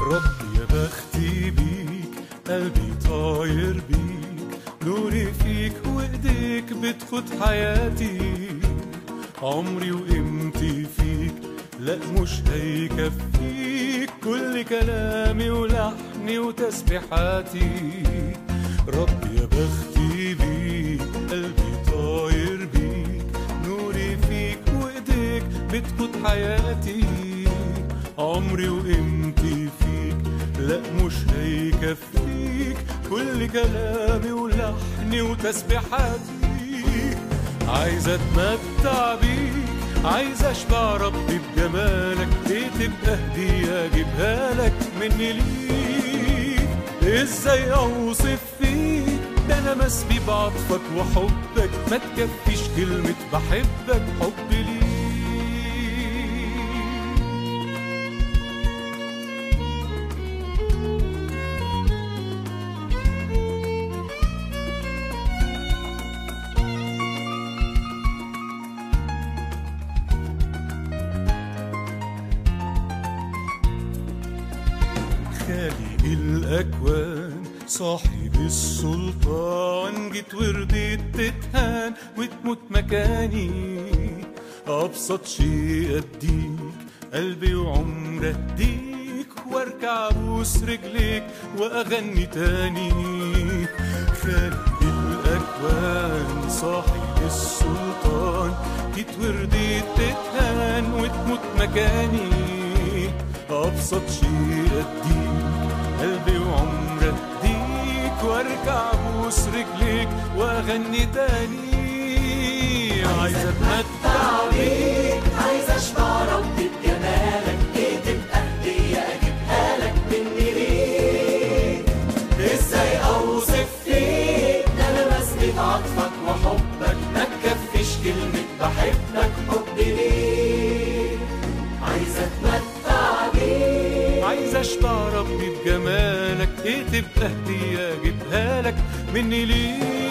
ربي يا بختي بيك قلبي طاير بيك نوري فيك وايديك بتخد حياتي عمري وقيمتي فيك لا مش هيكفيك كل كلامي ولحني وتسبيحاتي ربي يا بختي بيك قلبي طاير بيك نوري فيك وايديك بتقود حياتي عمري وقيمتي فيك لا مش هيكفيك كل كلامي ولحني وتسبيحاتي عايز اتمتع بيك عايز اشبع ربي بجمالك ليه تبقى هدية اجيبها لك مني ليك ازاي اوصف فيك ده انا مسبي بعطفك وحبك ما تكفيش كلمة بحبك حب ليك خالق الأكوان صاحب السلطان جيت ورضيت تتهان وتموت مكاني أبسط شيء أديك قلبي وعمر أديك واركع أبوس رجليك وأغني تاني خالق الأكوان صاحب السلطان جيت ورضيت تتهان وتموت مكاني أبسط شيء أديك قلبي وعمر أديك وأرجع أبوس رجليك وأغني تاني عايز أتمتع بيك عايز اشبع ربي بجمالك ايه تبقى هدية اجيبها لك مني ليك ازاي اوصف فيك ده انا مسجد عطفك وحبك ما تكفيش كلمة بحبك حبي ليك عايز اتمتع بيك عايز أشبع ربي بجمالك إيه تبقى هدية أجيبها لك مني ليك